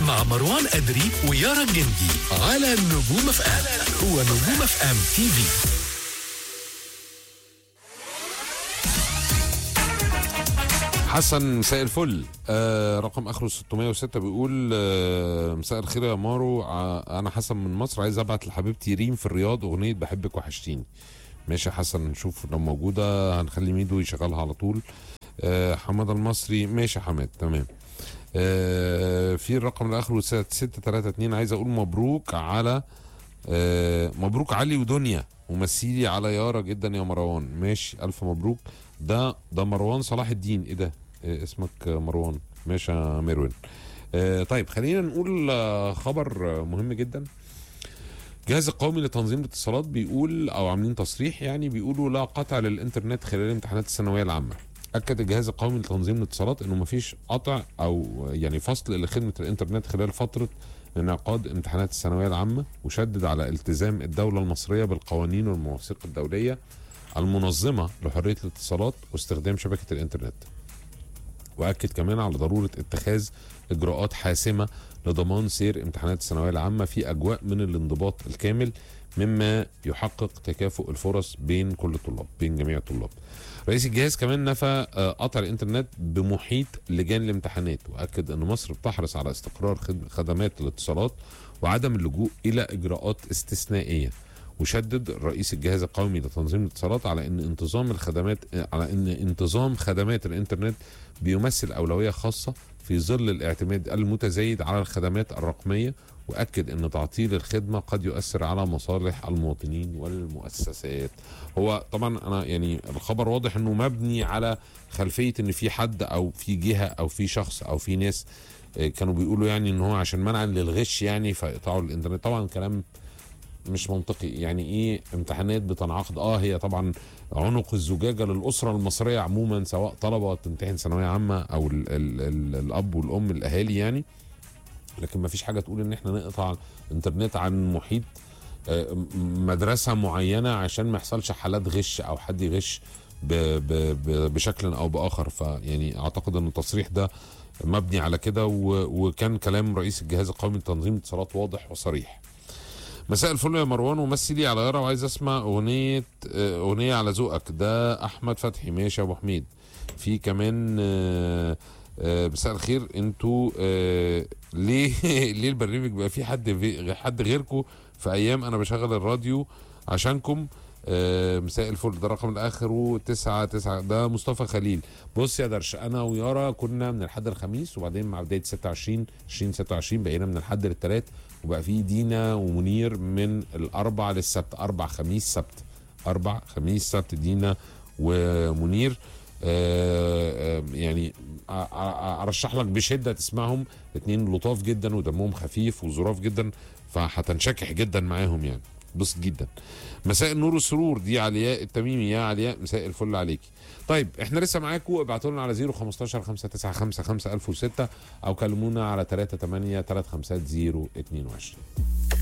مع مروان أدري ويارا الجندي على نجوم اف ام هو نجوم اف ام تي في حسن مساء الفل آه رقم اخره 606 بيقول آه مساء الخير يا مارو ع- انا حسن من مصر عايز ابعت لحبيبتي ريم في الرياض اغنيه بحبك وحشتيني ماشي يا حسن نشوف لو موجوده هنخلي ميدو يشغلها على طول آه حماد المصري ماشي يا حماد تمام آه في الرقم اللي اخره 632 عايز اقول مبروك على آه مبروك علي ودنيا ومثيلي على يارا جدا يا مروان ماشي الف مبروك ده ده مروان صلاح الدين ايه ده إيه اسمك مروان ماشي يا مروان آه طيب خلينا نقول آه، خبر آه، مهم جدا الجهاز القومي لتنظيم الاتصالات بيقول او عاملين تصريح يعني بيقولوا لا قطع للانترنت خلال امتحانات الثانويه العامه اكد الجهاز القومي لتنظيم الاتصالات انه مفيش قطع او يعني فصل لخدمه الانترنت خلال فتره انعقاد امتحانات الثانويه العامه وشدد على التزام الدوله المصريه بالقوانين والمواثيق الدوليه المنظمه لحريه الاتصالات واستخدام شبكه الانترنت واكد كمان على ضروره اتخاذ اجراءات حاسمه لضمان سير امتحانات الثانويه العامه في اجواء من الانضباط الكامل مما يحقق تكافؤ الفرص بين كل الطلاب بين جميع الطلاب رئيس الجهاز كمان نفى آه، قطع الانترنت بمحيط لجان الامتحانات واكد ان مصر بتحرص على استقرار خد- خدمات الاتصالات وعدم اللجوء الى اجراءات استثنائيه وشدد رئيس الجهاز القومي لتنظيم الاتصالات على ان انتظام الخدمات على ان انتظام خدمات الانترنت بيمثل اولويه خاصه في ظل الاعتماد المتزايد على الخدمات الرقميه واكد ان تعطيل الخدمه قد يؤثر على مصالح المواطنين والمؤسسات هو طبعا انا يعني الخبر واضح انه مبني على خلفيه ان في حد او في جهه او في شخص او في ناس آه، كانوا بيقولوا يعني ان هو عشان منعا للغش يعني فيقطعوا الانترنت طبعا كلام مش منطقي يعني ايه امتحانات بتنعقد اه هي طبعا عنق الزجاجه للاسره المصريه عموما سواء طلبه تمتحن ثانويه عامه او ال ال ال الاب والام الاهالي يعني لكن ما فيش حاجه تقول ان احنا نقطع انترنت عن محيط آه، م- مدرسه معينه عشان ما يحصلش حالات غش او حد يغش ب ب ب بشكل او باخر فيعني اعتقد ان التصريح ده مبني على كده و- وكان كلام رئيس الجهاز القومي لتنظيم الاتصالات واضح وصريح مساء الفل يا مروان ومثلي على يارا وعايز اسمع اغنيه آه، اغنيه على ذوقك ده احمد فتحي ماشي يا ابو حميد في كمان آه، آه، مساء الخير انتوا آه، ليه ليه البرنامج بقى فيه حد في حد غيركم في ايام انا بشغل الراديو عشانكم آه، مساء الفل ده رقم الاخر تسعة تسعة ده مصطفى خليل بص يا درش انا ويارا كنا من الحد الخميس وبعدين مع بدايه 26 20 26 بقينا من الحد للثلاث وبقى في دينا ومنير من الاربع للسبت اربع خميس سبت اربع خميس سبت دينا ومنير آه، آه، يعني أ- أ- ارشح لك بشده تسمعهم اتنين لطاف جدا ودمهم خفيف وظراف جدا فهتنشكح جدا معاهم يعني بسط جدا مساء النور والسرور دي علياء التميمي يا علياء مساء الفل عليكي طيب احنا لسه معاكم ابعتوا لنا على 015 595 5006 او كلمونا على 38 350 22